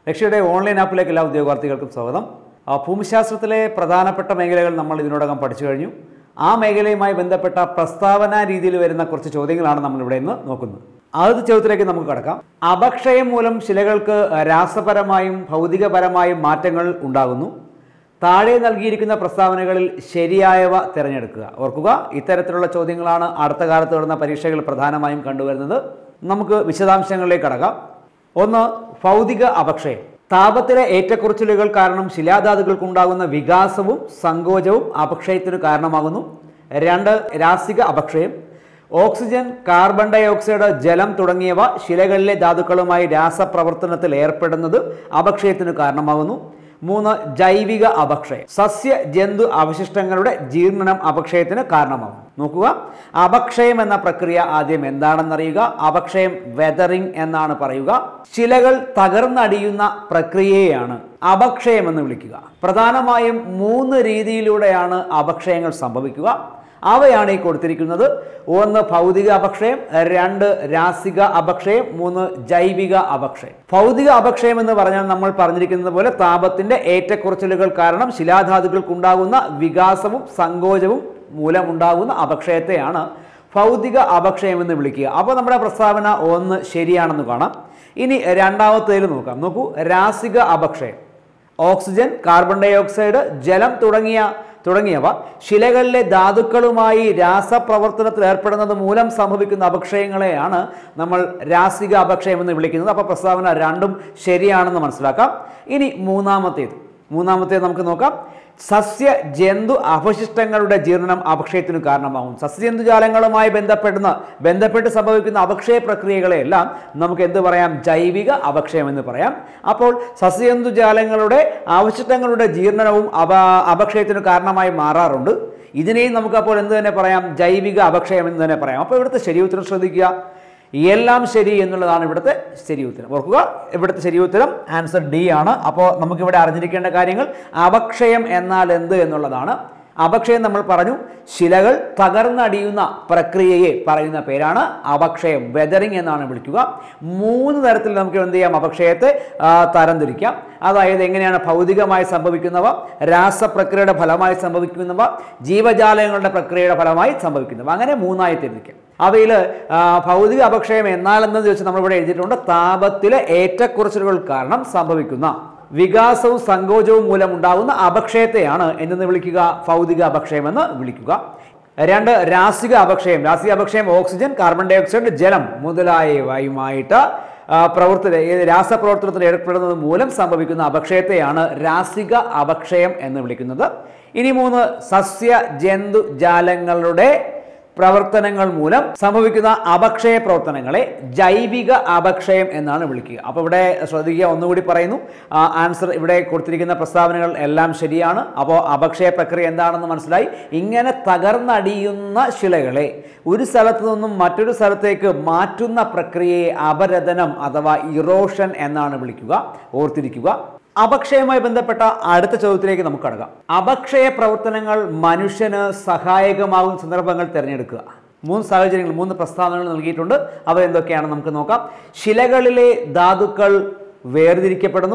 രക്ഷയുടെ ഓൺലൈൻ ആപ്പിലേക്ക് എല്ലാ ഉദ്യോഗാർത്ഥികൾക്കും സ്വാഗതം ആ, ഭൂമിശാസ്ത്രത്തിലെ പ്രധാനപ്പെട്ട മേഖലകൾ നമ്മൾ ഇതിനോടകം പഠിച്ചു കഴിഞ്ഞു ആ മേഖലയുമായി ബന്ധപ്പെട്ട പ്രസ്താവന രീതിയിൽ വരുന്ന കുറച്ച് ചോദ്യങ്ങളാണ് നമ്മളിവിടെ ഇന്ന് നോക്കുന്നത് ആദ്യത്തെ ചോദ്യത്തിലേക്ക് നമുക്ക് കടക്കാം അപക്ഷയം മൂലം ശിലകൾക്ക് രാസപരമായും ഭൗതികപരമായും മാറ്റങ്ങൾ ഉണ്ടാകുന്നു താഴെ നൽകിയിരിക്കുന്ന പ്രസ്താവനകളിൽ ശരിയായവ തിരഞ്ഞെടുക്കുക ഓർക്കുക ഇത്തരത്തിലുള്ള ചോദ്യങ്ങളാണ് അടുത്ത കാലത്ത് വരുന്ന പരീക്ഷകൾ പ്രധാനമായും കണ്ടുവരുന്നത് നമുക്ക് വിശദാംശങ്ങളിലേക്ക് കടക്കാം ഒന്ന് ഭൗതിക അപക്ഷയം താപത്തിലെ ഏറ്റക്കുറച്ചിലുകൾ കാരണം ശിലാധാതുക്കൾക്കുണ്ടാകുന്ന വികാസവും സങ്കോചവും അപക്ഷയത്തിന് കാരണമാകുന്നു രണ്ട് രാസിക അപക്ഷയം ഓക്സിജൻ കാർബൺ ഡൈ ഓക്സൈഡ് ജലം തുടങ്ങിയവ ശിലകളിലെ ധാതുക്കളുമായി രാസപ്രവർത്തനത്തിൽ ഏർപ്പെടുന്നത് അപക്ഷയത്തിന് കാരണമാകുന്നു മൂന്ന് ജൈവിക അപക്ഷയം സസ്യ ജന്തു അവശിഷ്ടങ്ങളുടെ ജീർണനം അപക്ഷയത്തിന് കാരണമാകും നോക്കുക അപക്ഷയം എന്ന പ്രക്രിയ ആദ്യം എന്താണെന്നറിയുക അപക്ഷയം വെതറിംഗ് എന്നാണ് പറയുക ശിലകൾ തകർന്നടിയുന്ന പ്രക്രിയയെയാണ് അപക്ഷയം എന്ന് വിളിക്കുക പ്രധാനമായും മൂന്ന് രീതിയിലൂടെയാണ് അപക്ഷയങ്ങൾ സംഭവിക്കുക അവയാണ് ഈ കൊടുത്തിരിക്കുന്നത് ഒന്ന് ഭൗതിക അപക്ഷയം രണ്ട് രാസിക അപക്ഷയം മൂന്ന് ജൈവിക അപക്ഷയം ഭൗതിക അപക്ഷയം എന്ന് പറഞ്ഞാൽ നമ്മൾ പറഞ്ഞിരിക്കുന്നത് പോലെ താപത്തിന്റെ ഏറ്റക്കുറച്ചിലുകൾ കാരണം ശിലാധാതുക്കൾക്കുണ്ടാകുന്ന വികാസവും സങ്കോചവും മൂലമുണ്ടാകുന്ന അപക്ഷയത്തെയാണ് ഭൗതിക അപക്ഷയം എന്ന് വിളിക്കുക അപ്പോൾ നമ്മുടെ പ്രസ്താവന ഒന്ന് ശരിയാണെന്ന് കാണാം ഇനി രണ്ടാമത്തേൽ നോക്കാം നോക്കൂ രാസിക അപക്ഷയം ഓക്സിജൻ കാർബൺ ഡൈ ഓക്സൈഡ് ജലം തുടങ്ങിയ തുടങ്ങിയവ ശിലകളിലെ ധാതുക്കളുമായി രാസപ്രവർത്തനത്തിൽ ഏർപ്പെടുന്നത് മൂലം സംഭവിക്കുന്ന അപക്ഷയങ്ങളെയാണ് നമ്മൾ രാസിക അപക്ഷയം എന്ന് വിളിക്കുന്നത് അപ്പോൾ പ്രസ്താവന രണ്ടും ശരിയാണെന്ന് മനസ്സിലാക്കാം ഇനി മൂന്നാമത്തേത് മൂന്നാമത്തേത് നമുക്ക് നോക്കാം സസ്യ ജന്തു അവശിഷ്ടങ്ങളുടെ ജീർണം അപക്ഷയത്തിന് കാരണമാകും സസ്യജന്തുജാലങ്ങളുമായി ബന്ധപ്പെടുന്ന ബന്ധപ്പെട്ട് സംഭവിക്കുന്ന അപക്ഷയ പ്രക്രിയകളെല്ലാം നമുക്ക് എന്ത് പറയാം ജൈവിക അപക്ഷയം എന്ന് പറയാം അപ്പോൾ സസ്യജന്തുജാലങ്ങളുടെ അവശിഷ്ടങ്ങളുടെ ജീർണനവും അപ അപക്ഷയത്തിന് കാരണമായി മാറാറുണ്ട് ഇതിനെയും നമുക്ക് അപ്പോൾ എന്ത് തന്നെ പറയാം ജൈവിക അപക്ഷയം എന്ന് തന്നെ പറയാം അപ്പോൾ ഇവിടുത്തെ ശരി ഉത്തരം ശ്രദ്ധിക്കുക എല്ലാം ശരി എന്നുള്ളതാണ് ഇവിടുത്തെ ശരി ഉത്തരം ഓർക്കുക ഇവിടുത്തെ ശരി ഉത്തരം ആൻസർ ഡി ആണ് അപ്പോൾ നമുക്കിവിടെ അറിഞ്ഞിരിക്കേണ്ട കാര്യങ്ങൾ അപക്ഷയം എന്നാൽ എന്ത് എന്നുള്ളതാണ് അപക്ഷയം നമ്മൾ പറഞ്ഞു ശിലകൾ തകർന്നടിയുന്ന പ്രക്രിയയെ പറയുന്ന പേരാണ് അപക്ഷയം വെതറിംഗ് എന്നാണ് വിളിക്കുക മൂന്ന് തരത്തിൽ നമുക്ക് എന്ത് ചെയ്യാം അപക്ഷയത്തെ ആ, തരംതിരിക്കാം അതായത് എങ്ങനെയാണ് ഭൗതികമായി സംഭവിക്കുന്നവ രാസപ്രക്രിയയുടെ ഫലമായി സംഭവിക്കുന്നവ ജീവജാലങ്ങളുടെ പ്രക്രിയയുടെ ഫലമായി സംഭവിക്കുന്നവ അങ്ങനെ മൂന്നായി തിരിക്കാം അവയിൽ ഭൗതിക അപക്ഷയം എന്നാൽ എന്നത് ചോദിച്ചാൽ നമ്മളിവിടെ എഴുതിയിട്ടുണ്ട് താപത്തിലെ ഏറ്റക്കുറച്ചിലുകൾ കാരണം സംഭവിക്കുന്ന വികാസവും സങ്കോചവും മൂലമുണ്ടാകുന്ന അപക്ഷയത്തെയാണ് എന്തെന്ന് വിളിക്കുക ഭൗതിക അപക്ഷയം എന്ന് വിളിക്കുക രണ്ട് രാസിക അപക്ഷയം രാസിക അപക്ഷയം ഓക്സിജൻ കാർബൺ ഡൈ ഓക്സൈഡ് ജലം മുതലായവയുമായിട്ട് ആ, പ്രവർത്തന ഈ രാസപ്രവർത്തനത്തിൽ ഏർപ്പെടുന്നത് മൂലം സംഭവിക്കുന്ന അപക്ഷയത്തെയാണ് രാസിക അപക്ഷയം എന്ന് വിളിക്കുന്നത് ഇനി മൂന്ന് സസ്യ ജന്തു ജാലങ്ങളുടെ പ്രവർത്തനങ്ങൾ മൂലം സംഭവിക്കുന്ന അപക്ഷയ പ്രവർത്തനങ്ങളെ ജൈവിക അപക്ഷയം എന്നാണ് വിളിക്കുക അപ്പോൾ ഇവിടെ ശ്രദ്ധിക്കുക ഒന്നുകൂടി പറയുന്നു ആ, ആൻസർ ഇവിടെ കൊടുത്തിരിക്കുന്ന പ്രസ്താവനകൾ എല്ലാം ശരിയാണ് അപ്പോൾ അപക്ഷയ പ്രക്രിയ എന്താണെന്ന് മനസ്സിലായി ഇങ്ങനെ തകർന്നടിയുന്ന ശിലകളെ ഒരു സ്ഥലത്ത് നിന്നും മറ്റൊരു സ്ഥലത്തേക്ക് മാറ്റുന്ന പ്രക്രിയയെ അപരതനം അഥവാ ഇറോഷൻ എന്നാണ് വിളിക്കുക ഓർത്തിരിക്കുക അപക്ഷയവുമായി ബന്ധപ്പെട്ട അടുത്ത ചോദ്യത്തിലേക്ക് നമുക്ക് കടക്കാം അപക്ഷയ പ്രവർത്തനങ്ങൾ മനുഷ്യന് സഹായകമാകുന്ന സന്ദർഭങ്ങൾ തിരഞ്ഞെടുക്കുക മൂന്ന് സാഹചര്യങ്ങൾ മൂന്ന് പ്രസ്താവനകൾ നൽകിയിട്ടുണ്ട് അവ എന്തൊക്കെയാണെന്ന് നമുക്ക് നോക്കാം ശിലകളിലെ ധാതുക്കൾ വേർതിരിക്കപ്പെടുന്നു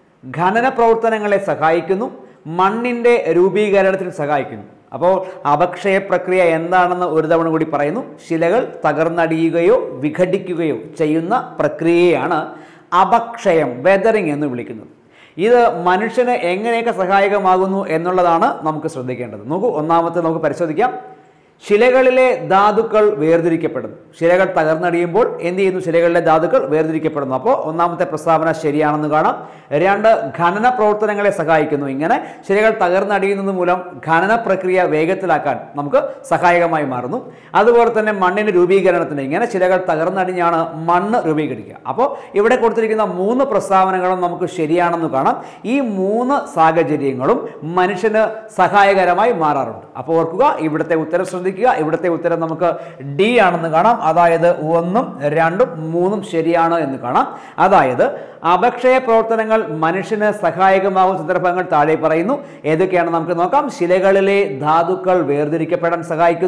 ഖനന പ്രവർത്തനങ്ങളെ സഹായിക്കുന്നു മണ്ണിൻ്റെ രൂപീകരണത്തിൽ സഹായിക്കുന്നു അപ്പോൾ അപക്ഷയ പ്രക്രിയ എന്താണെന്ന് ഒരു തവണ കൂടി പറയുന്നു ശിലകൾ തകർന്നടിയുകയോ വിഘടിക്കുകയോ ചെയ്യുന്ന പ്രക്രിയയാണ് അപക്ഷയം വെതറിംഗ് എന്ന് വിളിക്കുന്നത് ഇത് മനുഷ്യന് എങ്ങനെയൊക്കെ സഹായകമാകുന്നു എന്നുള്ളതാണ് നമുക്ക് ശ്രദ്ധിക്കേണ്ടത് നോക്കൂ ഒന്നാമത്തെ നമുക്ക് പരിശോധിക്കാം ശിലകളിലെ ധാതുക്കൾ വേർതിരിക്കപ്പെടുന്നു ശിലകൾ തകർന്നടിയുമ്പോൾ എന്ത് ചെയ്യുന്നു ശിലകളിലെ ധാതുക്കൾ വേർതിരിക്കപ്പെടുന്നു അപ്പോൾ ഒന്നാമത്തെ പ്രസ്താവന ശരിയാണെന്ന് കാണാം രണ്ട് ഖനന പ്രവർത്തനങ്ങളെ സഹായിക്കുന്നു ഇങ്ങനെ ശിലകൾ തകർന്നടിയുന്നത് മൂലം ഖനന പ്രക്രിയ വേഗത്തിലാക്കാൻ നമുക്ക് സഹായകമായി മാറുന്നു അതുപോലെ തന്നെ മണ്ണിന് രൂപീകരണത്തിന് ഇങ്ങനെ ശിലകൾ തകർന്നടിഞ്ഞാണ് മണ്ണ് രൂപീകരിക്കുക അപ്പോൾ ഇവിടെ കൊടുത്തിരിക്കുന്ന മൂന്ന് പ്രസ്താവനകളും നമുക്ക് ശരിയാണെന്ന് കാണാം ഈ മൂന്ന് സാഹചര്യങ്ങളും മനുഷ്യന് സഹായകരമായി മാറാറുണ്ട് അപ്പോൾ ഓർക്കുക ഇവിടുത്തെ ഉത്തരം ശ്രദ്ധിക്കുക ഇവിടുത്തെ ഉത്തരം നമുക്ക് ഡി ആണെന്ന് കാണാം അതായത് ഒന്നും രണ്ടും മൂന്നും ശരിയാണ് എന്ന് കാണാം അതായത് അപക്ഷയ പ്രവർത്തനങ്ങൾ മനുഷ്യന് സഹായകമാകുന്ന സന്ദർഭങ്ങൾ താഴെ പറയുന്നു ഏതൊക്കെയാണ് നമുക്ക് നോക്കാം ശിലകളിലെ ധാതുക്കൾ വേർതിരിക്കപ്പെടാൻ സഹായിക്കുന്നു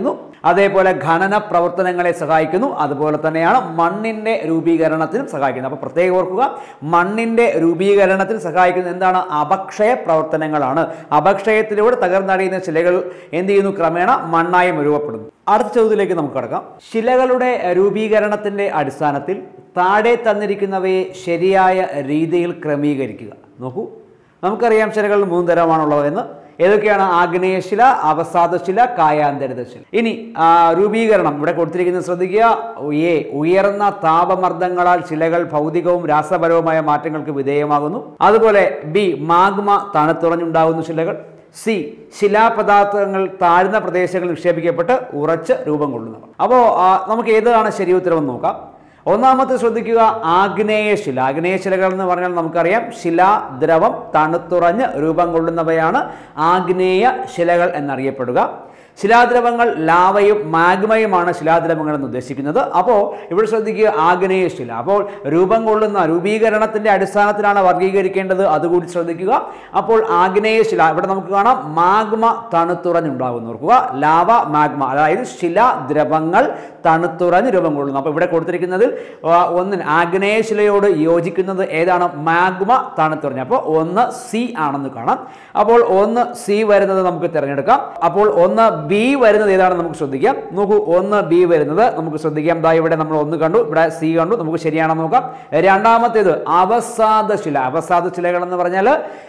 അതേപോലെ ഖനന പ്രവർത്തനങ്ങളെ സഹായിക്കുന്നു അതുപോലെ തന്നെയാണ് മണ്ണിൻ്റെ രൂപീകരണത്തിനും സഹായിക്കുന്നത് അപ്പോൾ പ്രത്യേകം ഓർക്കുക മണ്ണിൻ്റെ രൂപീകരണത്തിന് സഹായിക്കുന്നത് എന്താണ് അപക്ഷയ പ്രവർത്തനങ്ങളാണ് അപക്ഷയത്തിലൂടെ തകർന്നടിയുന്ന ശിലകൾ എന്ത് ചെയ്യുന്നു ക്രമേണ മണ്ണായും രൂപപ്പെടുന്നു അടുത്ത ചോദ്യത്തിലേക്ക് നമുക്ക് കടക്കാം ശിലകളുടെ രൂപീകരണത്തിൻ്റെ അടിസ്ഥാനത്തിൽ താഴെ തന്നിരിക്കുന്നവയെ ശരിയായ രീതിയിൽ ക്രമീകരിക്കുക നോക്കൂ നമുക്കറിയാം ശിലകൾ മൂന്ന് തരമാണുള്ളത് എന്ന് ഏതൊക്കെയാണ് ആഗ്നേയശില അവസാദശില കായാന്തരിതശില ഇനി ആ, രൂപീകരണം ഇവിടെ കൊടുത്തിരിക്കുന്നത് ശ്രദ്ധിക്കുക എ ഉയർന്ന താപമർദ്ദങ്ങളാൽ ശിലകൾ ഭൗതികവും രാസപരവുമായ മാറ്റങ്ങൾക്ക് വിധേയമാകുന്നു അതുപോലെ ബി മാഗ്മ തണുത്തുറഞ്ഞുണ്ടാകുന്ന ശിലകൾ സി ശിലാപദാർത്ഥങ്ങൾ താഴ്ന്ന പ്രദേശങ്ങളിൽ നിക്ഷേപിക്കപ്പെട്ട് ഉറച്ച് രൂപം കൊള്ളുന്നവ അപ്പോൾ നമുക്ക് ഏതാണ് ശരി ഉത്തരവെന്ന് നോക്കാം ഒന്നാമത്തെ ശ്രദ്ധിക്കുക ആഗ്നേയശില ആഗ്നേയശിലകൾ എന്ന് പറഞ്ഞാൽ നമുക്കറിയാം ശിലാ ദ്രവം തണുത്തുറഞ്ഞ് രൂപം കൊള്ളുന്നവയാണ് ആഗ്നേയ ശിലകൾ എന്നറിയപ്പെടുക ശിലാദ്രവങ്ങൾ ലാവയും മാഗ്മയുമാണ് ശിലാദ്രവങ്ങൾ എന്ന് ഉദ്ദേശിക്കുന്നത് അപ്പോൾ ഇവിടെ ശ്രദ്ധിക്കുക ആഗ്നേയ ശില അപ്പോൾ രൂപം കൊള്ളുന്ന രൂപീകരണത്തിന്റെ അടിസ്ഥാനത്തിലാണ് വർഗീകരിക്കേണ്ടത് അതുകൂടി ശ്രദ്ധിക്കുക അപ്പോൾ ആഗ്നേയ ശില ഇവിടെ നമുക്ക് കാണാം മാഗ്മ തണുത്തുറഞ്ഞുണ്ടാകുന്നു ഓർക്കുക ലാവ മാഗ്മ അതായത് ശിലാദ്രവങ്ങൾ തണുത്തുറഞ്ഞ് രൂപം കൊള്ളുന്നു അപ്പോൾ ഇവിടെ കൊടുത്തിരിക്കുന്നതിൽ ആ, ഒന്ന് ആഗ്നേയ ശിലയോട് യോജിക്കുന്നത് ഏതാണ് മാഗ്മ തണുത്തുറഞ്ഞ് അപ്പോൾ ഒന്ന് സി ആണെന്ന് കാണാം അപ്പോൾ ഒന്ന് സി വരുന്നത് നമുക്ക് തിരഞ്ഞെടുക്കാം അപ്പോൾ ഒന്ന് ബി വരുന്നത് ഏതാണെന്ന് നമുക്ക് ശ്രദ്ധിക്കാം നോക്കൂ ഒന്ന് ബി വരുന്നത് നമുക്ക് ശ്രദ്ധിക്കാം ദാ ഇവിടെ നമ്മൾ ഒന്ന് കണ്ടു ഇവിടെ സി കണ്ടു നമുക്ക് ശരിയാണെന്ന് നോക്കാം രണ്ടാമത്തേത് അവസാദ ശില അവസാദ ശിലകൾ എന്ന് പറഞ്ഞാൽ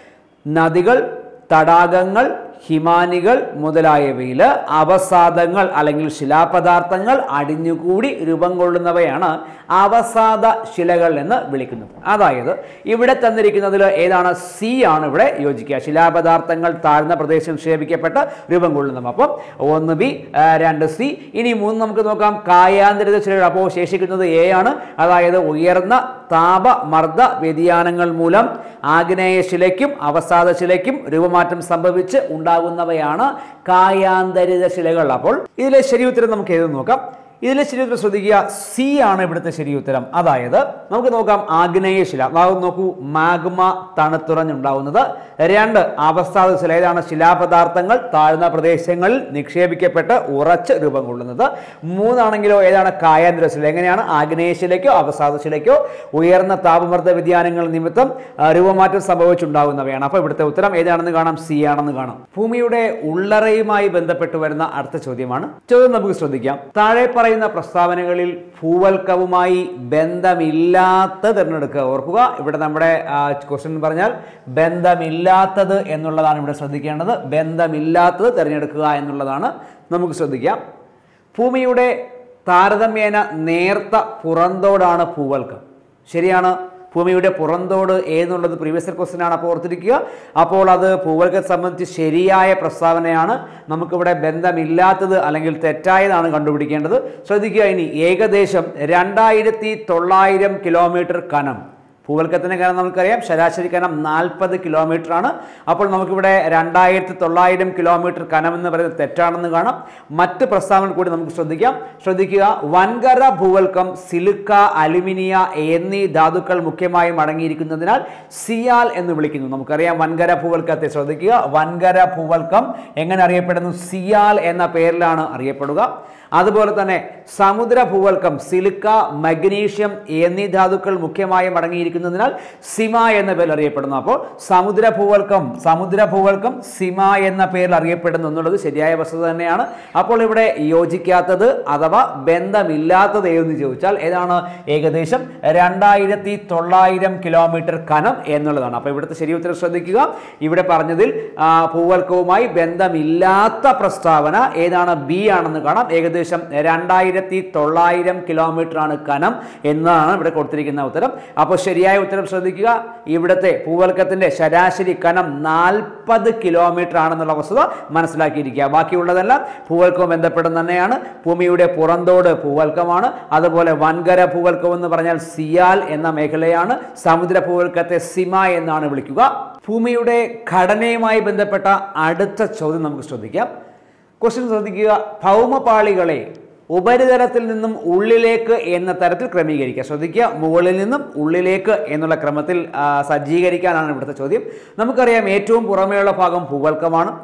നദികൾ തടാകങ്ങൾ ഹിമാനികൾ മുതലായവയിൽ അവസാദങ്ങൾ അല്ലെങ്കിൽ ശിലാപദാർത്ഥങ്ങൾ അടിഞ്ഞുകൂടി രൂപം കൊള്ളുന്നവയാണ് അവസാദ ശിലകൾ എന്ന് വിളിക്കുന്നത് അതായത് ഇവിടെ തന്നിരിക്കുന്നതിൽ ഏതാണ് സി ആണ് ഇവിടെ യോജിക്കുക ശിലാപദാർത്ഥങ്ങൾ താഴ്ന്ന പ്രദേശം നിക്ഷേപിക്കപ്പെട്ട് രൂപം കൊള്ളുന്നവ അപ്പം ഒന്ന് ബി രണ്ട് സി ഇനി മൂന്ന് നമുക്ക് നോക്കാം കായാന്തരിത ശിലകൾ അപ്പോൾ ശേഷിക്കുന്നത് എ ആണ് അതായത് ഉയർന്ന താപമർദ്ദ വ്യതിയാനങ്ങൾ മൂലം ആഗ്നേയ ശിലയ്ക്കും അവസാദ ശിലയ്ക്കും രൂപമാറ്റം സംഭവിച്ച് ഉണ്ടാകുന്നവയാണ് കായാന്തരിത ശിലകൾ അപ്പോൾ ഇതിലെ ശരി ഉത്തരം നമുക്ക് ഏത് നോക്കാം ഇതിലെ ശരി ഉത്തരം ശ്രദ്ധിക്കുക സി ആണ് ഇവിടുത്തെ ശരി ഉത്തരം അതായത് നമുക്ക് നോക്കാം ആഗ്നേയ ശില അതായത് നോക്കൂ മാഗ്മ തണുത്തുറഞ്ഞുണ്ടാവുന്നത് രണ്ട് അവസ്ഥാത ശില ഏതാണ് ശിലാപദാർത്ഥങ്ങൾ താഴ്ന്ന പ്രദേശങ്ങളിൽ നിക്ഷേപിക്കപ്പെട്ട് ഉറച്ച് രൂപം കൊള്ളുന്നത് മൂന്നാണെങ്കിലോ ഏതാണ് കായാന്തര ശില എങ്ങനെയാണ് ആഗ്നേയ ശിലയ്ക്കോ അവസാദ ശിലയ്ക്കോ ഉയർന്ന താപമർദ്ദ വ്യതിയാനങ്ങൾ നിമിത്തം ആ, രൂപമാറ്റം സംഭവിച്ചുണ്ടാകുന്നവയാണ് അപ്പോൾ ഇവിടുത്തെ ഉത്തരം ഏതാണെന്ന് കാണാം സി ആണെന്ന് കാണാം ഭൂമിയുടെ ഉള്ളറയുമായി ബന്ധപ്പെട്ട് വരുന്ന അടുത്ത ചോദ്യമാണ് ചോദ്യം നമുക്ക് ശ്രദ്ധിക്കാം താഴെ പറയുന്ന പ്രസ്താവനകളിൽ ഭൂവൽക്കവുമായി ബന്ധമില്ലാത്ത തിരഞ്ഞെടുക്കുക ഓർക്കുക ഇവിടെ നമ്മുടെ ക്വസ്റ്റ്യൻ പറഞ്ഞാൽ ബന്ധമില്ലാത്തത് എന്നുള്ളതാണ് ഇവിടെ ശ്രദ്ധിക്കേണ്ടത് ബന്ധമില്ലാത്തത് തിരഞ്ഞെടുക്കുക എന്നുള്ളതാണ് നമുക്ക് ശ്രദ്ധിക്കാം ഭൂമിയുടെ താരതമ്യേന നേർത്ത പുറന്തോടാണ് ഭൂവൽക്കം ശരിയാണ് ഭൂമിയുടെ പുറന്തോട് ഏതെന്നുള്ളത് പ്രീവിയസ് ക്വസ്റ്റ്യൻ ആണ് അപ്പോൾ ഓർത്തിരിക്കുക അപ്പോൾ അത് ഭൂവൽക്കത്തെ സംബന്ധിച്ച് ശരിയായ പ്രസ്താവനയാണ് നമുക്കിവിടെ ബന്ധമില്ലാത്തത് അല്ലെങ്കിൽ തെറ്റായതാണ് കണ്ടുപിടിക്കേണ്ടത് ശ്രദ്ധിക്കുക ഇനി ഏകദേശം രണ്ടായിരത്തി തൊള്ളായിരം കിലോമീറ്റർ കനം ഭൂവൽക്കത്തിൻ്റെ കനം നമുക്കറിയാം ശരാശരി കനം നാൽപ്പത് കിലോമീറ്റർ ആണ് അപ്പോൾ നമുക്കിവിടെ രണ്ടായിരത്തി തൊള്ളായിരം കിലോമീറ്റർ കനം എന്ന് പറയുന്നത് തെറ്റാണെന്ന് കാണാം മറ്റ് പ്രസ്താവന കൂടി നമുക്ക് ശ്രദ്ധിക്കാം ശ്രദ്ധിക്കുക വൻകര ഭൂവൽക്കം സിലിക്ക അലുമിനിയ എന്നീ ധാതുക്കൾ മുഖ്യമായും അടങ്ങിയിരിക്കുന്നതിനാൽ സിയാൽ എന്ന് വിളിക്കുന്നു നമുക്കറിയാം വൻകര ഭൂവൽക്കത്തെ ശ്രദ്ധിക്കുക വൻകര ഭൂവൽക്കം എങ്ങനെ അറിയപ്പെടുന്നു സിയാൽ എന്ന പേരിലാണ് അറിയപ്പെടുക അതുപോലെ തന്നെ സമുദ്ര ഭൂവൽക്കം സിലിക്ക മഗ്നീഷ്യം എന്നീ ധാതുക്കൾ മുഖ്യമായും അടങ്ങിയിരിക്കുന്നതിനാൽ സിമ എന്ന പേരിൽ അറിയപ്പെടുന്നു അപ്പോൾ സമുദ്ര ഭൂവൽക്കം സമുദ്ര ഭൂവൽക്കം സിമ എന്ന പേരിൽ അറിയപ്പെടുന്നു എന്നുള്ളത് ശരിയായ വസ്തുത തന്നെയാണ് അപ്പോൾ ഇവിടെ യോജിക്കാത്തത് അഥവാ ബന്ധമില്ലാത്തത് ഏതെന്ന് ചോദിച്ചാൽ ഏതാണ് ഏകദേശം രണ്ടായിരത്തി തൊള്ളായിരം കിലോമീറ്റർ കനം എന്നുള്ളതാണ് അപ്പോൾ ഇവിടുത്തെ ശരി ഉത്തരം ശ്രദ്ധിക്കുക ഇവിടെ പറഞ്ഞതിൽ ആ, ഭൂവൽക്കവുമായി ബന്ധമില്ലാത്ത പ്രസ്താവന ഏതാണ് ബി ആണെന്ന് കാണാം ഏകദേശം രണ്ടായിരത്തി തൊള്ളായിരം കിലോമീറ്റർ ആണ് കനം എന്നാണ് ഇവിടെ കൊടുത്തിരിക്കുന്ന ഉത്തരം അപ്പോൾ ശരിയായ ഉത്തരം ശ്രദ്ധിക്കുക ഇവിടുത്തെ ഭൂവൽക്കത്തിന്റെ ശരാശരി കനം നാൽപ്പത് കിലോമീറ്റർ ആണെന്നുള്ള വസ്തുത മനസ്സിലാക്കിയിരിക്കുക ബാക്കിയുള്ളതെല്ലാം ഭൂവൽക്കവും ബന്ധപ്പെടുന്ന തന്നെയാണ് ഭൂമിയുടെ പുറന്തോട് ഭൂവൽക്കമാണ് അതുപോലെ വൻകര ഭൂവൽക്കം എന്ന് പറഞ്ഞാൽ സിയാൽ എന്ന മേഖലയാണ് സമുദ്ര ഭൂവൽക്കത്തെ സിമ എന്നാണ് വിളിക്കുക ഭൂമിയുടെ ഘടനയുമായി ബന്ധപ്പെട്ട അടുത്ത ചോദ്യം നമുക്ക് ശ്രദ്ധിക്കാം ക്വസ്റ്റ്യൻ ശ്രദ്ധിക്കുക ഭൗമപാളികളെ ഉപരിതലത്തിൽ നിന്നും ഉള്ളിലേക്ക് എന്ന തരത്തിൽ ക്രമീകരിക്കുക ശ്രദ്ധിക്കുക മുകളിൽ നിന്നും ഉള്ളിലേക്ക് എന്നുള്ള ക്രമത്തിൽ ആ, സജ്ജീകരിക്കാനാണ് ഇവിടുത്തെ ചോദ്യം നമുക്കറിയാം ഏറ്റവും പുറമേയുള്ള ഭാഗം ഭൂവൽക്കമാണ്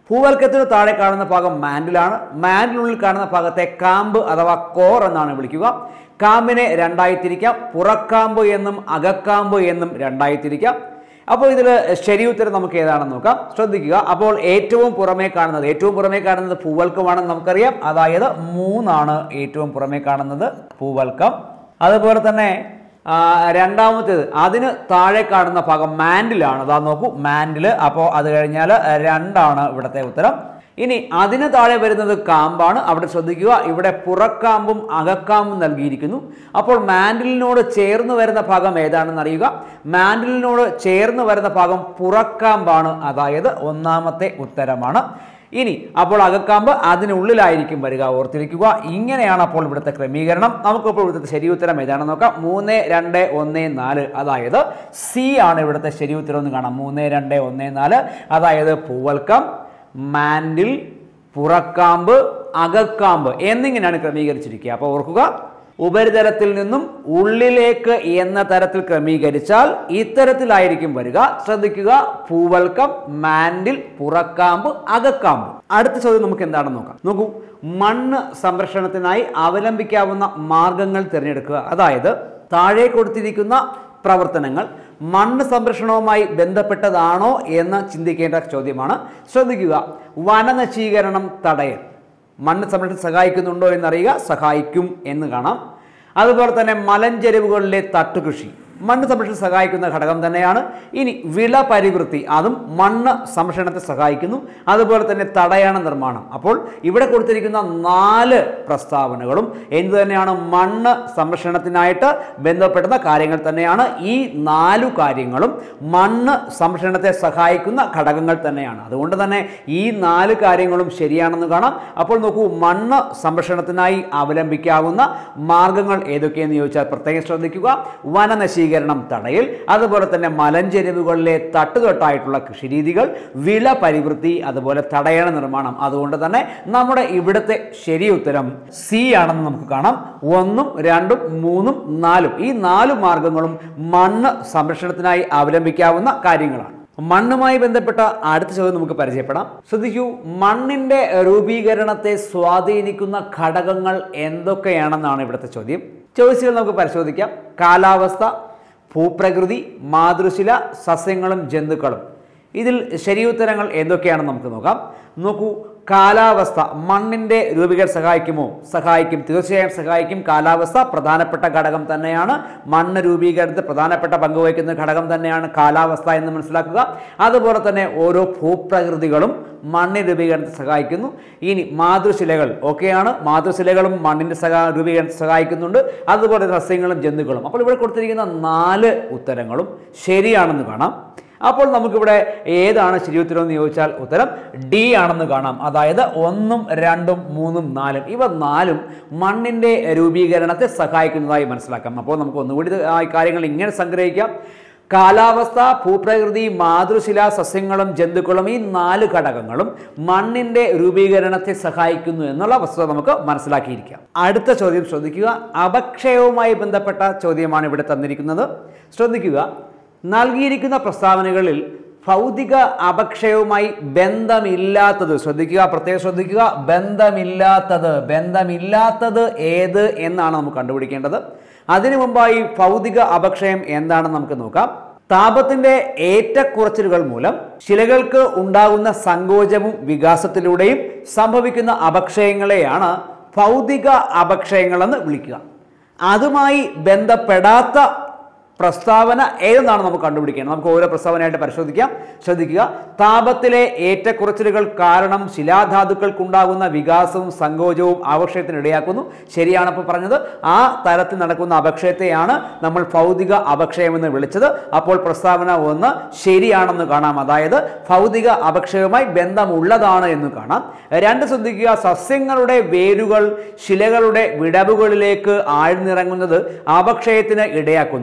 ഭൂവൽക്കത്തിന് താഴെ കാണുന്ന ഭാഗം മാൻഡിലാണ് മാൻഡിനുള്ളിൽ കാണുന്ന ഭാഗത്തെ കാമ്പ് അഥവാ കോർ എന്നാണ് വിളിക്കുക കാമ്പിനെ രണ്ടായി തിരിക്കാം പുറക്കാമ്പ് എന്നും അകക്കാമ്പ് എന്നും രണ്ടായി തിരിക്കാം അപ്പോൾ ഇതിൽ ശരി ഉത്തരം നമുക്ക് ഏതാണെന്ന് നോക്കാം ശ്രദ്ധിക്കുക അപ്പോൾ ഏറ്റവും പുറമേ കാണുന്നത് ഏറ്റവും പുറമേ കാണുന്നത് പൂവൽക്കമാണെന്ന് നമുക്കറിയാം അതായത് മൂന്നാണ് ഏറ്റവും പുറമേ കാണുന്നത് പൂവൽക്കം അതുപോലെ തന്നെ ആ, രണ്ടാമത്തേത് അതിന് താഴെ കാണുന്ന ഭാഗം മാൻഡിലാണ് അതാ നോക്കൂ മാൻഡിൽ അപ്പോൾ അത് കഴിഞ്ഞാൽ രണ്ടാണ് ഇവിടുത്തെ ഉത്തരം ഇനി അതിന് താഴെ വരുന്നത് കാമ്പാണ് അവിടെ ശ്രദ്ധിക്കുക ഇവിടെ പുറക്കാമ്പും അകക്കാമ്പും നൽകിയിരിക്കുന്നു അപ്പോൾ മാൻഡിലിനോട് ചേർന്ന് വരുന്ന ഭാഗം ഏതാണെന്ന് അറിയുക മാൻഡിലിനോട് ചേർന്ന് വരുന്ന ഭാഗം പുറക്കാമ്പാണ് അതായത് ഒന്നാമത്തെ ഉത്തരമാണ് ഇനി അപ്പോൾ അകക്കാമ്പ് അതിനുള്ളിലായിരിക്കും വരിക ഓർത്തിരിക്കുക ഇങ്ങനെയാണ് അപ്പോൾ ഇവിടുത്തെ ക്രമീകരണം നമുക്കിപ്പോൾ ഇവിടുത്തെ ശരി ഉത്തരം ഏതാണെന്ന് നോക്കാം മൂന്ന് രണ്ട് ഒന്ന് നാല് അതായത് സി ആണ് ഇവിടുത്തെ ശരി ഉത്തരം എന്ന് കാണാം മൂന്ന് രണ്ട് ഒന്ന് നാല് അതായത് പൂവൽക്കം മാൻഡിൽ പുറക്കാമ്പ് അകക്കാമ്പ് എന്നിങ്ങനെയാണ് ക്രമീകരിച്ചിരിക്കുക അപ്പോൾ ഓർക്കുക ഉപരിതലത്തിൽ നിന്നും ഉള്ളിലേക്ക് എന്ന തരത്തിൽ ക്രമീകരിച്ചാൽ ഇത്തരത്തിലായിരിക്കും വരിക ശ്രദ്ധിക്കുക പൂവൽക്കം മാൻഡിൽ പുറക്കാമ്പ് അകക്കാമ്പ് അടുത്ത ചോദ്യം നമുക്ക് എന്താണെന്ന് നോക്കാം നോക്കൂ മണ്ണ് സംരക്ഷണത്തിനായി അവലംബിക്കാവുന്ന മാർഗങ്ങൾ തിരഞ്ഞെടുക്കുക അതായത് താഴെ കൊടുത്തിരിക്കുന്ന പ്രവർത്തനങ്ങൾ മണ്ണ് സംരക്ഷണവുമായി ബന്ധപ്പെട്ടതാണോ എന്ന് ചിന്തിക്കേണ്ട ചോദ്യമാണ് ശ്രദ്ധിക്കുക വനനശീകരണം തടയൽ മണ്ണ് സംരക്ഷണം സഹായിക്കുന്നുണ്ടോ എന്നറിയുക സഹായിക്കും എന്ന് കാണാം അതുപോലെ തന്നെ മലഞ്ചെരിവുകളിലെ തട്ടുകൃഷി മണ്ണ് സംരക്ഷണം സഹായിക്കുന്ന ഘടകം തന്നെയാണ് ഇനി വിള പരിവൃത്തി അതും മണ്ണ് സംരക്ഷണത്തെ സഹായിക്കുന്നു അതുപോലെ തന്നെ തടയണ നിർമ്മാണം അപ്പോൾ ഇവിടെ കൊടുത്തിരിക്കുന്ന നാല് പ്രസ്താവനകളും എന്ത് തന്നെയാണ് മണ്ണ് സംരക്ഷണത്തിനായിട്ട് ബന്ധപ്പെടുന്ന കാര്യങ്ങൾ തന്നെയാണ് ഈ നാലു കാര്യങ്ങളും മണ്ണ് സംരക്ഷണത്തെ സഹായിക്കുന്ന ഘടകങ്ങൾ തന്നെയാണ് അതുകൊണ്ട് തന്നെ ഈ നാല് കാര്യങ്ങളും ശരിയാണെന്ന് കാണാം അപ്പോൾ നോക്കൂ മണ്ണ് സംരക്ഷണത്തിനായി അവലംബിക്കാവുന്ന മാർഗങ്ങൾ ഏതൊക്കെയെന്ന് ചോദിച്ചാൽ പ്രത്യേകം ശ്രദ്ധിക്കുക വനനശീകരണം തടയൽ അതുപോലെ തന്നെ മലഞ്ചെരിവുകളിലെ തട്ടുതൊട്ടായിട്ടുള്ള കൃഷിരീതികൾ വിള പരിവൃത്തി അതുപോലെ തടയണ നിർമ്മാണം അതുകൊണ്ട് തന്നെ നമ്മുടെ ഇവിടുത്തെ ശരി ഉത്തരം സി ആണെന്ന് നമുക്ക് കാണാം ഒന്നും രണ്ടും മൂന്നും നാലും ഈ നാല് മാർഗങ്ങളും മണ്ണ് സംരക്ഷണത്തിനായി അവലംബിക്കാവുന്ന കാര്യങ്ങളാണ് മണ്ണുമായി ബന്ധപ്പെട്ട അടുത്ത ചോദ്യം നമുക്ക് പരിചയപ്പെടാം ശ്രദ്ധിക്കൂ മണ്ണിന്റെ രൂപീകരണത്തെ സ്വാധീനിക്കുന്ന ഘടകങ്ങൾ എന്തൊക്കെയാണെന്നാണ് ഇവിടുത്തെ ചോദ്യം ചോയ്സുകൾ നമുക്ക് പരിശോധിക്കാം കാലാവസ്ഥ ഭൂപ്രകൃതി മാതൃശില സസ്യങ്ങളും ജന്തുക്കളും ഇതിൽ ശരിയുത്തരങ്ങൾ എന്തൊക്കെയാണെന്ന് നമുക്ക് നോക്കാം നോക്കൂ കാലാവസ്ഥ മണ്ണിൻ്റെ രൂപീകരണം സഹായിക്കുമോ സഹായിക്കും തീർച്ചയായും സഹായിക്കും കാലാവസ്ഥ പ്രധാനപ്പെട്ട ഘടകം തന്നെയാണ് മണ്ണ് രൂപീകരണത്തിൽ പ്രധാനപ്പെട്ട പങ്ക് വഹിക്കുന്ന ഘടകം തന്നെയാണ് കാലാവസ്ഥ എന്ന് മനസ്സിലാക്കുക അതുപോലെ തന്നെ ഓരോ ഭൂപ്രകൃതികളും മണ്ണിന് രൂപീകരണത്തെ സഹായിക്കുന്നു ഇനി മാതൃശിലകൾ ഒക്കെയാണ് മാതൃശിലകളും മണ്ണിൻ്റെ സഹാ രൂപീകരണത്തെ സഹായിക്കുന്നുണ്ട് അതുപോലെ സസ്യങ്ങളും ജന്തുക്കളും അപ്പോൾ ഇവിടെ കൊടുത്തിരിക്കുന്ന നാല് ഉത്തരങ്ങളും ശരിയാണെന്ന് കാണാം അപ്പോൾ നമുക്കിവിടെ ഏതാണ് ശരി ഉത്തരം എന്ന് ചോദിച്ചാൽ ഉത്തരം ഡി ആണെന്ന് കാണാം അതായത് ഒന്നും രണ്ടും മൂന്നും നാലും ഇവ നാലും മണ്ണിൻ്റെ രൂപീകരണത്തെ സഹായിക്കുന്നതായി മനസ്സിലാക്കാം അപ്പോൾ നമുക്ക് ഒന്നുകൂടി ഇത് ആ കാര്യങ്ങൾ ഇങ്ങനെ സംഗ്രഹിക്കാം കാലാവസ്ഥ ഭൂപ്രകൃതി മാതൃശില സസ്യങ്ങളും ജന്തുക്കളും ഈ നാല് ഘടകങ്ങളും മണ്ണിന്റെ രൂപീകരണത്തെ സഹായിക്കുന്നു എന്നുള്ള വസ്തുത നമുക്ക് മനസ്സിലാക്കിയിരിക്കാം അടുത്ത ചോദ്യം ശ്രദ്ധിക്കുക അപക്ഷയവുമായി ബന്ധപ്പെട്ട ചോദ്യമാണ് ഇവിടെ തന്നിരിക്കുന്നത് ശ്രദ്ധിക്കുക നൽകിയിരിക്കുന്ന പ്രസ്താവനകളിൽ ഭൗതിക അപക്ഷയവുമായി ബന്ധമില്ലാത്തത് ശ്രദ്ധിക്കുക പ്രത്യേകം ശ്രദ്ധിക്കുക ബന്ധമില്ലാത്തത് ബന്ധമില്ലാത്തത് ഏത് എന്നാണ് നമുക്ക് കണ്ടുപിടിക്കേണ്ടത് അതിനു മുമ്പായി ഭൗതിക അപക്ഷയം എന്താണെന്ന് നമുക്ക് നോക്കാം താപത്തിന്റെ ഏറ്റക്കുറച്ചിലുകൾ മൂലം ശിലകൾക്ക് ഉണ്ടാകുന്ന സങ്കോചവും വികാസത്തിലൂടെയും സംഭവിക്കുന്ന അപക്ഷയങ്ങളെയാണ് ഭൗതിക അപക്ഷയങ്ങളെന്ന് വിളിക്കുക അതുമായി ബന്ധപ്പെടാത്ത പ്രസ്താവന ഏതെന്നാണ് നമുക്ക് കണ്ടുപിടിക്കേണ്ടത് നമുക്ക് ഓരോ പ്രസ്താവനയായിട്ട് പരിശോധിക്കാം ശ്രദ്ധിക്കുക താപത്തിലെ ഏറ്റക്കുറച്ചിലുകൾ കാരണം ശിലാധാതുക്കൾക്കുണ്ടാകുന്ന വികാസവും സങ്കോചവും അപക്ഷയത്തിന് ഇടയാക്കുന്നു ശരിയാണ് ഇപ്പോൾ പറഞ്ഞത് ആ തരത്തിൽ നടക്കുന്ന അപക്ഷയത്തെയാണ് നമ്മൾ ഭൗതിക അപക്ഷയം എന്ന് വിളിച്ചത് അപ്പോൾ പ്രസ്താവന ഒന്ന് ശരിയാണെന്ന് കാണാം അതായത് ഭൗതിക അപക്ഷയവുമായി ബന്ധമുള്ളതാണ് എന്ന് കാണാം രണ്ട് ശ്രദ്ധിക്കുക സസ്യങ്ങളുടെ വേരുകൾ ശിലകളുടെ വിടവുകളിലേക്ക് ആഴ്ന്നിറങ്ങുന്നത് അപക്ഷയത്തിന് ഇടയാക്കുന്നു അപ്പോൾ ഓർക്കുക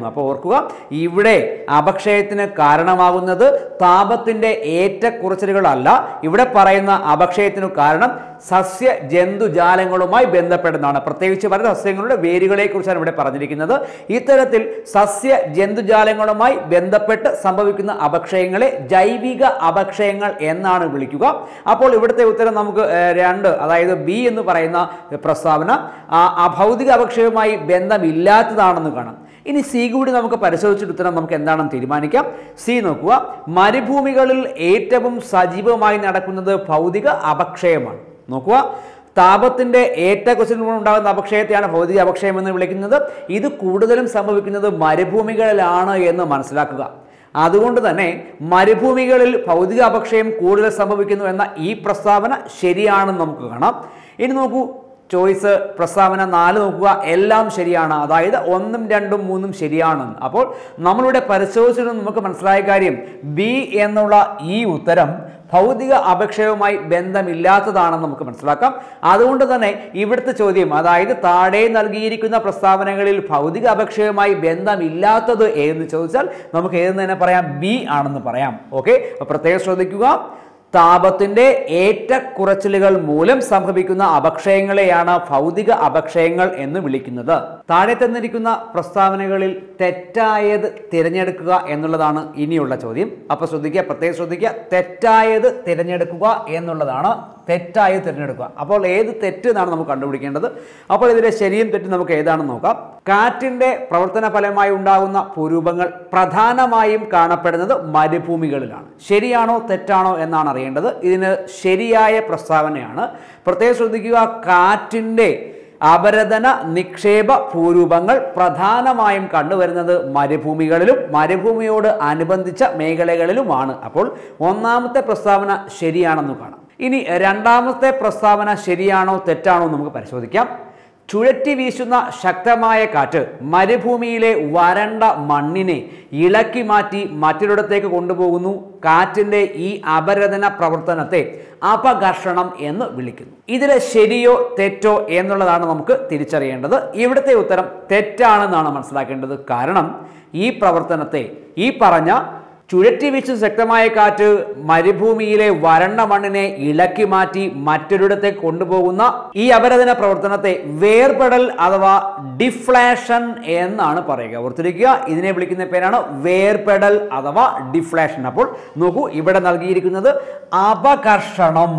നോക്കുക ഇവിടെ അപക്ഷയത്തിന് കാരണമാകുന്നത് താപത്തിന്റെ ഏറ്റക്കുറച്ചിലുകളല്ല ഇവിടെ പറയുന്ന അപക്ഷയത്തിനു കാരണം സസ്യ ജന്തുജാലങ്ങളുമായി ബന്ധപ്പെടുന്നതാണ് പ്രത്യേകിച്ച് പല സസ്യങ്ങളുടെ വേരുകളെ കുറിച്ചാണ് ഇവിടെ പറഞ്ഞിരിക്കുന്നത് ഇത്തരത്തിൽ സസ്യ ജന്തുജാലങ്ങളുമായി ബന്ധപ്പെട്ട് സംഭവിക്കുന്ന അപക്ഷയങ്ങളെ ജൈവിക അപക്ഷയങ്ങൾ എന്നാണ് വിളിക്കുക അപ്പോൾ ഇവിടുത്തെ ഉത്തരം നമുക്ക് ഏഹ്, രണ്ട് അതായത് ബി എന്ന് പറയുന്ന പ്രസ്താവന ആ അഭൗതിക അപക്ഷയവുമായി ബന്ധമില്ലാത്തതാണെന്ന് കാണാം ഇനി സി കൂടി നമുക്ക് പരിശോധിച്ചിട്ട് ഉത്തരം നമുക്ക് എന്താണെന്ന് തീരുമാനിക്കാം സി നോക്കുക മരുഭൂമികളിൽ ഏറ്റവും സജീവമായി നടക്കുന്നത് ഭൗതിക അപക്ഷയമാണ് നോക്കുക താപത്തിന്റെ ഏറ്റക്കുറച്ചിൽ ഉണ്ടാകുന്ന അപക്ഷയത്തെയാണ് ഭൗതിക അപക്ഷയം എന്ന് വിളിക്കുന്നത് ഇത് കൂടുതലും സംഭവിക്കുന്നത് മരുഭൂമികളിലാണ് എന്ന് മനസ്സിലാക്കുക അതുകൊണ്ട് തന്നെ മരുഭൂമികളിൽ ഭൗതിക അപക്ഷയം കൂടുതൽ സംഭവിക്കുന്നു എന്ന ഈ പ്രസ്താവന ശരിയാണെന്ന് നമുക്ക് കാണാം ഇനി നോക്കൂ ചോയ്സ് പ്രസ്താവന നാല് നോക്കുക എല്ലാം ശരിയാണ് അതായത് ഒന്നും രണ്ടും മൂന്നും ശരിയാണ് അപ്പോൾ നമ്മളിവിടെ പരിശോധിച്ചിട്ട് നമുക്ക് മനസ്സിലായ കാര്യം ബി എന്നുള്ള ഈ ഉത്തരം ഭൗതിക അപക്ഷയവുമായി ബന്ധമില്ലാത്തതാണെന്ന് നമുക്ക് മനസ്സിലാക്കാം അതുകൊണ്ട് തന്നെ ഇവിടുത്തെ ചോദ്യം അതായത് താഴെ നൽകിയിരിക്കുന്ന പ്രസ്താവനകളിൽ ഭൗതിക അപക്ഷയവുമായി ബന്ധമില്ലാത്തത് ഏതെന്ന് ചോദിച്ചാൽ നമുക്ക് ഏതെന്ന് തന്നെ പറയാം ബി ആണെന്ന് പറയാം ഓക്കെ പ്രത്യേകം ശ്രദ്ധിക്കുക താപത്തിന്റെ ഏറ്റക്കുറച്ചിലുകൾ മൂലം സംഭവിക്കുന്ന അപക്ഷയങ്ങളെയാണ് ഭൗതിക അപക്ഷയങ്ങൾ എന്ന് വിളിക്കുന്നത് താഴെ തന്നിരിക്കുന്ന പ്രസ്താവനകളിൽ തെറ്റായത് തിരഞ്ഞെടുക്കുക എന്നുള്ളതാണ് ഇനിയുള്ള ചോദ്യം അപ്പൊ ശ്രദ്ധിക്കുക പ്രത്യേകം ശ്രദ്ധിക്കുക തെറ്റായത് തിരഞ്ഞെടുക്കുക എന്നുള്ളതാണ് തെറ്റായത് തിരഞ്ഞെടുക്കുക അപ്പോൾ ഏത് തെറ്റ് എന്നാണ് നമുക്ക് കണ്ടുപിടിക്കേണ്ടത് അപ്പോൾ ഇതിലെ ശരിയും തെറ്റും നമുക്ക് ഏതാണെന്ന് നോക്കാം കാറ്റിന്റെ പ്രവർത്തന ഫലമായി ഉണ്ടാകുന്ന ഭൂരൂപങ്ങൾ പ്രധാനമായും കാണപ്പെടുന്നത് മരുഭൂമികളിലാണ് ശരിയാണോ തെറ്റാണോ എന്നാണ് അറിയേണ്ടത് ഇതിന് ശരിയായ പ്രസ്താവനയാണ് പ്രത്യേകം ശ്രദ്ധിക്കുക കാറ്റിന്റെ അപരതന നിക്ഷേപ ഭൂരൂപങ്ങൾ പ്രധാനമായും കണ്ടുവരുന്നത് മരുഭൂമികളിലും മരുഭൂമിയോട് അനുബന്ധിച്ച മേഖലകളിലുമാണ് അപ്പോൾ ഒന്നാമത്തെ പ്രസ്താവന ശരിയാണെന്ന് കാണാം ഇനി രണ്ടാമത്തെ പ്രസ്താവന ശരിയാണോ തെറ്റാണോ എന്ന് നമുക്ക് പരിശോധിക്കാം ചുഴറ്റി വീശുന്ന ശക്തമായ കാറ്റ് മരുഭൂമിയിലെ വരണ്ട മണ്ണിനെ ഇളക്കി മാറ്റി മറ്റൊരിടത്തേക്ക് കൊണ്ടുപോകുന്നു കാറ്റിന്റെ ഈ അപരതന പ്രവർത്തനത്തെ അപഘർഷണം എന്ന് വിളിക്കുന്നു ഇതിലെ ശരിയോ തെറ്റോ എന്നുള്ളതാണ് നമുക്ക് തിരിച്ചറിയേണ്ടത് ഇവിടുത്തെ ഉത്തരം തെറ്റാണെന്നാണ് മനസ്സിലാക്കേണ്ടത് കാരണം ഈ പ്രവർത്തനത്തെ ഈ പറഞ്ഞ ചുഴറ്റി വീശും ശക്തമായ കാറ്റ് മരുഭൂമിയിലെ വരണ്ട മണ്ണിനെ ഇളക്കി മാറ്റി മറ്റൊരിടത്തേക്ക് കൊണ്ടുപോകുന്ന ഈ അപരതന പ്രവർത്തനത്തെ വേർപെടൽ അഥവാ ഡിഫ്ലാഷൻ എന്നാണ് പറയുക ഓർത്തിരിക്കുക ഇതിനെ വിളിക്കുന്ന പേരാണ് വേർപെടൽ അഥവാ ഡിഫ്ലാഷൻ അപ്പോൾ നോക്കൂ ഇവിടെ നൽകിയിരിക്കുന്നത് അപകർഷണം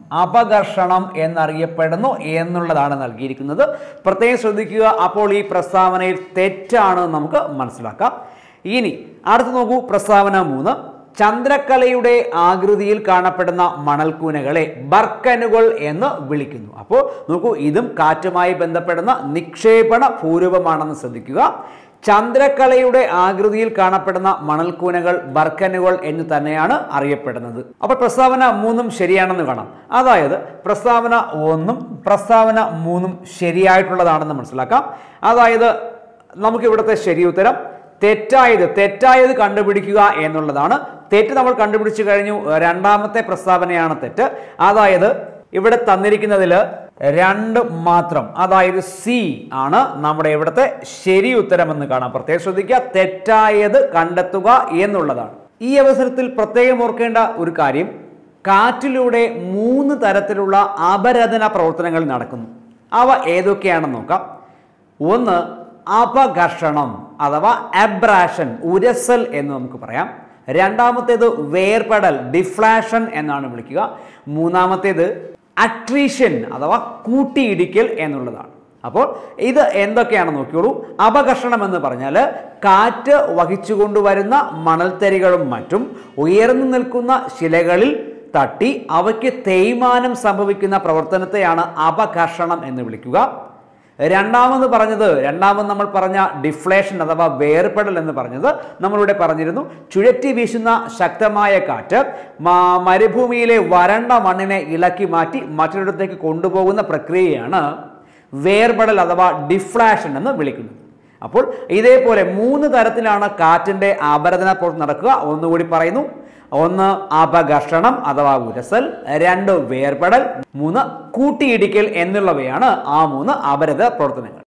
അപകർഷണം എന്നറിയപ്പെടുന്നു എന്നുള്ളതാണ് നൽകിയിരിക്കുന്നത് പ്രത്യേകം ശ്രദ്ധിക്കുക അപ്പോൾ ഈ പ്രസ്താവനയിൽ തെറ്റാണ് നമുക്ക് മനസ്സിലാക്കാം ഇനി അടുത്ത് നോക്കൂ പ്രസ്താവന മൂന്ന് ചന്ദ്രക്കലയുടെ ആകൃതിയിൽ കാണപ്പെടുന്ന മണൽക്കൂനകളെ ബർക്കനുകൾ എന്ന് വിളിക്കുന്നു അപ്പോൾ നോക്കൂ ഇതും കാറ്റുമായി ബന്ധപ്പെടുന്ന നിക്ഷേപണ പൂർവമാണെന്ന് ശ്രദ്ധിക്കുക ചന്ദ്രക്കലയുടെ ആകൃതിയിൽ കാണപ്പെടുന്ന മണൽക്കൂനകൾ ബർക്കനുകൾ എന്ന് തന്നെയാണ് അറിയപ്പെടുന്നത് അപ്പോൾ പ്രസ്താവന മൂന്നും ശരിയാണെന്ന് കാണാം അതായത് പ്രസ്താവന ഒന്നും പ്രസ്താവന മൂന്നും ശരിയായിട്ടുള്ളതാണെന്ന് മനസ്സിലാക്കാം അതായത് നമുക്ക് ഇവിടുത്തെ ശരി ഉത്തരം തെറ്റായത് തെറ്റായത് കണ്ടുപിടിക്കുക എന്നുള്ളതാണ് തെറ്റ് നമ്മൾ കണ്ടുപിടിച്ചു കഴിഞ്ഞു രണ്ടാമത്തെ പ്രസ്താവനയാണ് തെറ്റ് അതായത് ഇവിടെ തന്നിരിക്കുന്നതിൽ രണ്ട് മാത്രം അതായത് സി ആണ് നമ്മുടെ ഇവിടുത്തെ ശരി ഉത്തരമെന്ന് കാണാം പ്രത്യേകം ശ്രദ്ധിക്കുക തെറ്റായത് കണ്ടെത്തുക എന്നുള്ളതാണ് ഈ അവസരത്തിൽ പ്രത്യേകം ഓർക്കേണ്ട ഒരു കാര്യം കാറ്റിലൂടെ മൂന്ന് തരത്തിലുള്ള അപരതന പ്രവർത്തനങ്ങൾ നടക്കുന്നു അവ ഏതൊക്കെയാണെന്ന് നോക്കാം ഒന്ന് അപഘർഷണം അഥവാ അബ്രാഷൻ ഉരസൽ എന്ന് നമുക്ക് പറയാം രണ്ടാമത്തേത് വേർപെടൽ ഡിഫ്ലാഷൻ എന്നാണ് വിളിക്കുക മൂന്നാമത്തേത് അട്രീഷൻ അഥവാ കൂട്ടിയിടിക്കൽ എന്നുള്ളതാണ് അപ്പോൾ ഇത് എന്തൊക്കെയാണെന്ന് നോക്കിയോളൂ അപകർഷണം എന്ന് പറഞ്ഞാൽ കാറ്റ് വഹിച്ചുകൊണ്ടുവരുന്ന മണൽത്തരികളും മറ്റും ഉയർന്നു നിൽക്കുന്ന ശിലകളിൽ തട്ടി അവയ്ക്ക് തേയ്മാനം സംഭവിക്കുന്ന പ്രവർത്തനത്തെയാണ് അപകർഷണം എന്ന് വിളിക്കുക രണ്ടാമത് പറഞ്ഞത് രണ്ടാമത് നമ്മൾ പറഞ്ഞ ഡിഫ്ലേഷൻ അഥവാ വേർപെടൽ എന്ന് പറഞ്ഞത് നമ്മളിവിടെ പറഞ്ഞിരുന്നു ചുഴറ്റി വീശുന്ന ശക്തമായ കാറ്റ് മ- മരുഭൂമിയിലെ വരണ്ട മണ്ണിനെ ഇളക്കി മാറ്റി മറ്റൊരിടത്തേക്ക് കൊണ്ടുപോകുന്ന പ്രക്രിയയാണ് വേർപെടൽ അഥവാ ഡിഫ്ലാഷൻ എന്ന് വിളിക്കുന്നത് അപ്പോൾ ഇതേപോലെ മൂന്ന് തരത്തിലാണ് കാറ്റിൻ്റെ ആപരതന പ്രവർത്തനം നടക്കുക ഒന്നുകൂടി പറയുന്നു ഒന്ന് അപഘർഷണം അഥവാ ഉരസൽ രണ്ട് വേർപെടൽ മൂന്ന് കൂട്ടിയിടിക്കൽ എന്നുള്ളവയാണ് ആ മൂന്ന് അപരത പ്രവർത്തനങ്ങൾ